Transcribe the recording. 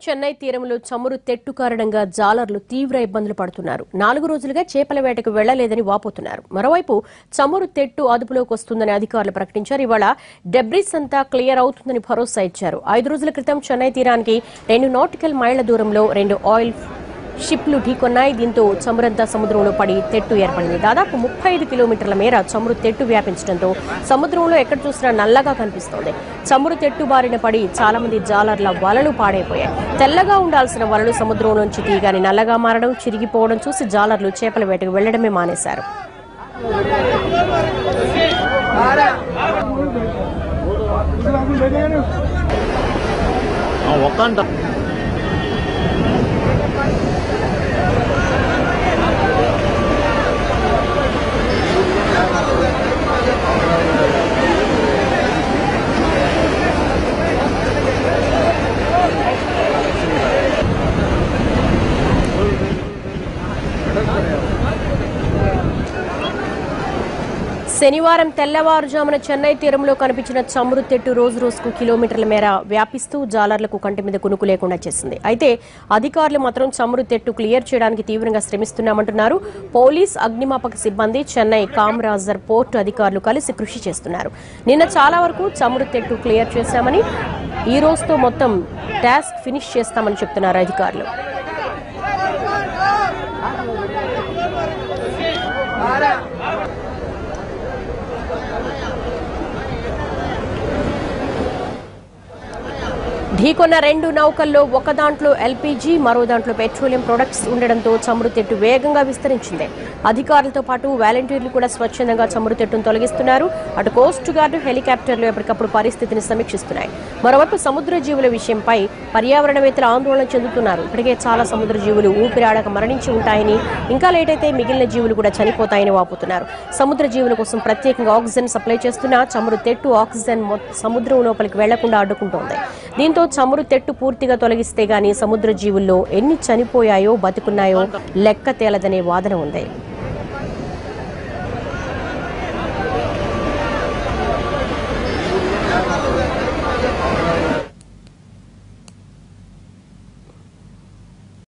చెన్నై తీరంలో చమురు తెట్టు కారణంగా జాలర్లు తీవ్ర ఇబ్బందులు పడుతున్నారు నాలుగు రోజులుగా చేపల వేటకు వెళ్లలేదని వాపోతున్నారు మరోవైపు చమురు తెట్టు అదుపులోకి వస్తుందని అధికారులు ప్రకటించారు ఇవాళ డెబ్రిస్ అంతా క్లియర్ అవుతుందని భరోసా ఇచ్చారు ఐదు రోజుల క్రితం చెన్నై తీరానికి రెండు నాటికల్ మైళ్ల దూరంలో రెండు ఆయిల్ షిప్లు ఢీకొన్నాయి దీంతో చమురంతా సముద్రంలో పడి తెట్టు ఏర్పడింది దాదాపు ముప్పై ఐదు కిలోమీటర్ల మేర చమురు తెట్టు వ్యాపించడంతో సముద్రంలో ఎక్కడ చూసినా నల్లగా కనిపిస్తోంది చమురు తెట్టు బారిన పడి చాలా మంది జాలర్ల వలలు పాడైపోయాయి తెల్లగా ఉండాల్సిన వలలు సముద్రంలోంచి తీయగానే నల్లగా మారడం చిరిగిపోవడం చూసి జాలర్లు చేపల వేటకు వెళ్లడమే మానేశారు ఒక్క అంట శనివారం తెల్లవారుజామున చెన్నై తీరంలో కనిపించిన చమురు తెట్టు రోజు రోజుకు కిలోమీటర్ల మేర వ్యాపిస్తూ జాలర్లకు కంటి మీద కునుకు లేకుండా చేసింది అయితే అధికారులు మాత్రం చమురు తెట్టు క్లియర్ చేయడానికి తీవ్రంగా శ్రమిస్తున్నామంటున్నారు పోలీస్ అగ్నిమాపక సిబ్బంది చెన్నై కామరాజర్ పోర్టు అధికారులు కలిసి కృషి చేస్తున్నారు నిన్న చాలా వరకు చమురు తెట్టు క్లియర్ చేశామని ఈ రోజుతో మొత్తం టాస్క్ ఫినిష్ చేస్తామని చెప్తున్నారు అధికారులు ఢీకొన్న రెండు నౌకల్లో ఒక దాంట్లో ఎల్పీజీ మరో దాంట్లో పెట్రోలియం ప్రొడక్ట్స్ ఉండడంతో చమురు తెట్టు వేగంగా విస్తరించింది అధికారులతో పాటు వాలంటీర్లు కూడా స్వచ్ఛందంగా చమురు తెట్టును తొలగిస్తున్నారు అటు కోస్ట్ గార్డు హెలికాప్టర్లు ఎప్పటికప్పుడు పరిస్థితిని సమీక్షిస్తున్నాయి మరోవైపు సముద్ర జీవుల విషయంపై పర్యావరణవేత్తలు ఆందోళన చెందుతున్నారు ఇప్పటికే చాలా సముద్ర జీవులు ఊపిరాడక మరణించి ఉంటాయని ఇంకా లేట్ అయితే మిగిలిన జీవులు కూడా చనిపోతాయని వాపుతున్నారు సముద్ర జీవుల కోసం ప్రత్యేకంగా ఆక్సిజన్ సప్లై చేస్తున్న చమురు తెట్టు ఆక్సిజన్ మొ- సముద్రం లోపలికి వెళ్లకుండా అడ్డుకుంటోంది దీంతో చమురు తెట్టు పూర్తిగా తొలగిస్తే గానీ సముద్ర జీవుల్లో ఎన్ని చనిపోయాయో బతికున్నాయో లెక్క తేలదనే వాదన ఉంది